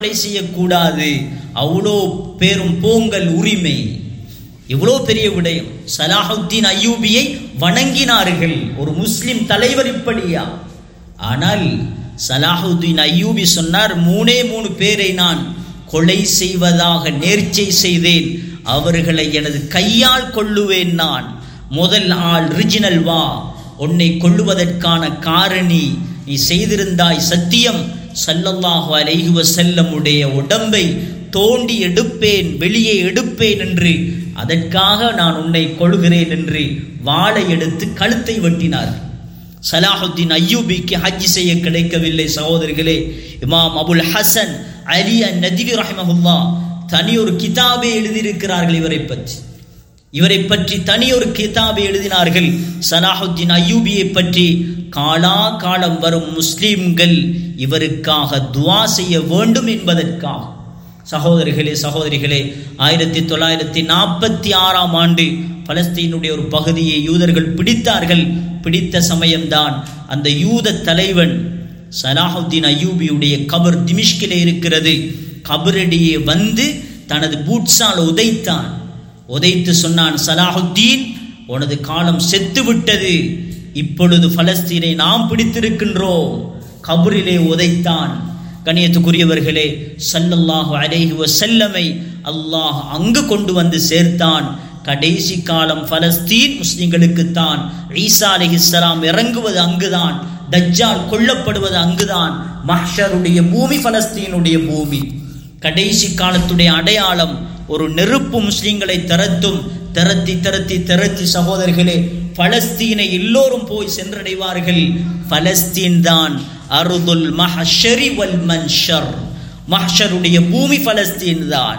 கொலை செய்யக்கூடாது அவ்வளோ பேரும் போங்கல் உரிமை இவ்வளோ பெரிய விடயம் சலாஹுத்தீன் அய்யூபியை வணங்கினார்கள் ஒரு முஸ்லிம் தலைவர் இப்படியா ஆனால் சலாஹுத்தீன் அய்யூபி சொன்னார் மூணே மூணு பேரை நான் கொலை செய்வதாக நேர்ச்சை செய்தேன் அவர்களை எனது கையால் கொள்ளுவேன் நான் முதல் ஆள் ரிஜினல் வா உன்னை கொள்ளுவதற்கான காரணி நீ செய்திருந்தாய் சத்தியம் சல்லல்லாஹு அலைஹி வஸல்லமுடைய உடம்பை தோண்டி எடுப்பேன் வெளியே எடுப்பேன் என்று அதற்காக நான் உன்னை கொள்கிறேன் என்று வாளை எடுத்து கழுத்தை வெட்டினார் சலாஹுத்தீன் அய்யூபிக்கு ஹஜ் செய்ய கிடைக்கவில்லை சகோதரிகளே இமாம் அபுல் ஹசன் அலி நதிவி ரஹமஹுல்லா தனி ஒரு கிதாபை எழுதியிருக்கிறார்கள் இவரை பற்றி இவரை பற்றி தனி ஒரு கிதாபை எழுதினார்கள் சலாஹுத்தீன் அய்யூபியை பற்றி காலா காலம் வரும் முஸ்லிம்கள் இவருக்காக துவா செய்ய வேண்டும் என்பதற்காக சகோதரிகளே சகோதரிகளே ஆயிரத்தி தொள்ளாயிரத்தி நாற்பத்தி ஆறாம் ஆண்டு பலஸ்தீனுடைய ஒரு பகுதியை யூதர்கள் பிடித்தார்கள் பிடித்த சமயம்தான் அந்த யூத தலைவன் சலாஹுத்தீன் அய்யூபியுடைய கபர் திமிஷ்கிலே இருக்கிறது கபரடியே வந்து தனது பூட்ஸால் உதைத்தான் உதைத்து சொன்னான் சலாஹுத்தீன் உனது காலம் செத்து விட்டது இப்பொழுது பலஸ்தீனை நாம் பிடித்திருக்கின்றோம் கபரிலே உதைத்தான் கணியத்துக்குரியவர்களே சல்லல்லாஹு அலைஹி வஸல்லமை அல்லாஹ் அங்கு கொண்டு வந்து சேர்த்தான் கடைசி காலம் பலஸ்தீன் முஸ்லிம்களுக்குத்தான் ஈசா அலிஹிஸ்லாம் இறங்குவது அங்குதான் தஜ்ஜால் கொல்லப்படுவது அங்குதான் மஹ்ஷருடைய பூமி பலஸ்தீனுடைய பூமி கடைசி காலத்துடைய அடையாளம் ஒரு நெருப்பு முஸ்லிம்களை திரத்தும் திரத்தி திரத்தி திரத்தி சகோதரர்களே பலஸ்தீனை எல்லோரும் போய் சென்றடைவார்கள் பலஸ்தீன் தான் அருதுல் மஹஷரி வல் மன்ஷர் மஹ்ஷருடைய பூமி பலஸ்தீன் தான்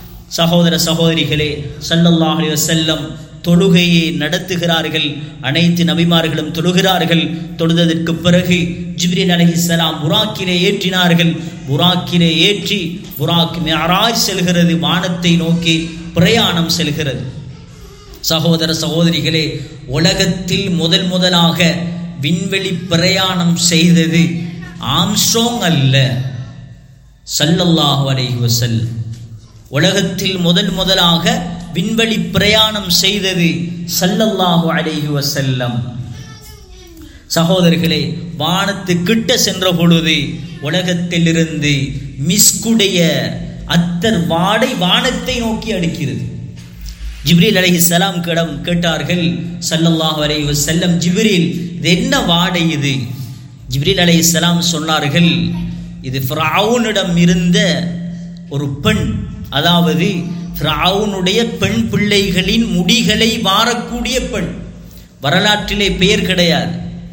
சகோதர சகோதரிகளே சல்லல்லாஹ் அலைஹி வஸல்லம் தொழுகையை நடத்துகிறார்கள் அனைத்து நபிமார்களும் தொழுகிறார்கள் தொழுததற்கு பிறகு ஜிப்ரீல் அலைஹிஸ்ஸலாம் புராக்கிலே ஏற்றினார்கள் புராக்கிலே ஏற்றி புராக் மியராஜ் செல்கிறது வானத்தை நோக்கி பிரயாணம் செல்கிறது சகோதர சகோதரிகளே உலகத்தில் முதல் முதலாக விண்வெளி பிரயாணம் செய்தது ஆம்ஸ்ட்ரோங் அல்ல சல்லல்லாஹு அலைஹி வஸல்லம் உலகத்தில் முதல் முதலாக விண்வெளி பிரயாணம் செய்தது சல்லல்லாஹு அலைஹி வஸல்லம் சகோதரர்களே வானத்து கிட்ட சென்ற பொழுது உலகத்திலிருந்து மிஸ்குடைய அத்தர் வாடை வானத்தை நோக்கி அடிக்கிறது ஜிப்ரீல் அலைஹி சலாம் கிடம் கேட்டார்கள் சல்லல்லாஹு அலைஹி வஸல்லம் ஜிப்ரீல் இது என்ன வாடை இது ஜிப்ரீல் அலைஹி சலாம் சொன்னார்கள் இது ஃபிரௌனிடம் இருந்த ஒரு பெண் அதாவது ஃபிரௌனுடைய பெண் பிள்ளைகளின் முடிகளை வாரக்கூடிய பெண் வரலாற்றிலே பெயர் கிடையாது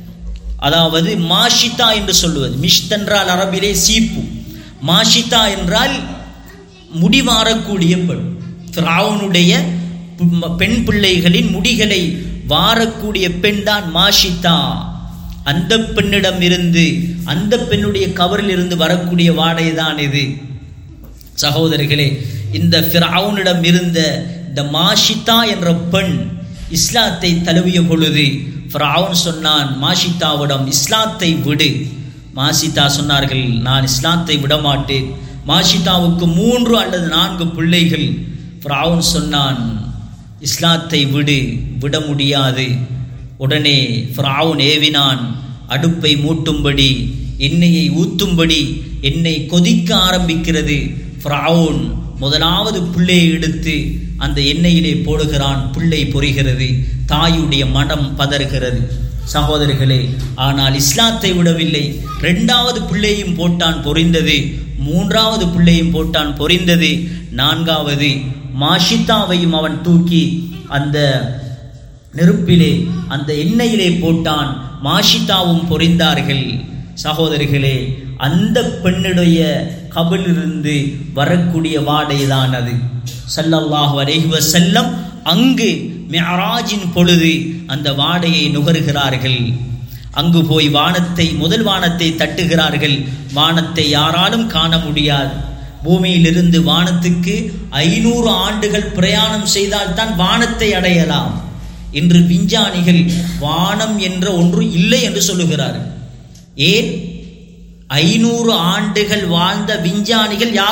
அதாவது மாஷிதா என்று சொல்லுவது மிஷ்த் என்றால் அரபிலே சீப்பு மாஷிதா என்றால் முடிவாரக்கூடிய பெண் ஃபிரௌனுடைய பெண் பிள்ளைகளின் முடிகளை வாரக்கூடிய பெண் தான் மாஷிதா அந்த பெண்ணிடம் இருந்து அந்த பெண்ணுடைய கவரில் இருந்து வரக்கூடிய வாடை தான் இது சகோதரிகளே இந்த ஃபிரௌனிடம் இருந்த இந்த மாஷிதா என்ற பெண் இஸ்லாத்தை தழுவிய பொழுது ஃபிரௌன் சொன்னான் மாஷிதாவிடம் இஸ்லாத்தை விடு மாஷிதா சொன்னார்கள் நான் இஸ்லாத்தை விட மாட்டேன் மாஷிதாவுக்கு மூன்று அல்லது நான்கு பிள்ளைகள் ஃபிரௌன் சொன்னான் இஸ்லாத்தை விடு விட முடியாது உடனே ஃபிரௌன் ஏவினான் அடுப்பை மூட்டும்படி எண்ணெயை ஊத்தும்படி எண்ணெய் கொதிக்க ஆரம்பிக்கிறது ஃப்ரௌன் முதலாவது பிள்ளையை எடுத்து அந்த எண்ணெயிலே போடுகிறான் பிள்ளை பொறிகிறது தாயுடைய மனம் பதறுகிறது சகோதரர்களே ஆனால் இஸ்லாத்தை விடவில்லை ரெண்டாவது பிள்ளையும் போட்டான் பொறிந்தது மூன்றாவது பிள்ளையும் போட்டான் பொறிந்தது நான்காவது மாஷித்தாவையும் அவன் தூக்கி அந்த நெருப்பிலே அந்த எண்ணெயிலே போட்டான் மாஷிதாவும் பொறிந்தார்கள் சகோதரிகளே அந்த பெண்ணுடைய கபிலிருந்து வரக்கூடிய வாடைதான் அது சல்லல்லாஹு அலைஹி வஸல்லம் அங்கு மியராஜின் பொழுது அந்த வாடையை நுகர்கிறார்கள் அங்கு போய் வானத்தை முதல் வானத்தை தட்டுகிறார்கள் வானத்தை யாராலும் காண முடியாது பூமியிலிருந்து வானத்துக்கு ஐநூறு ஆண்டுகள் பிரயாணம் செய்தால்தான் வானத்தை அடையலாம் இன்று விஞ்ஞானிகள் வானம் என்ற ஒன்று இல்லை என்று சொல்லுகிறார்கள் ஏன் ஐநூறு ஆண்டுகள் வாழ்ந்த விஞ்ஞானிகள் யார்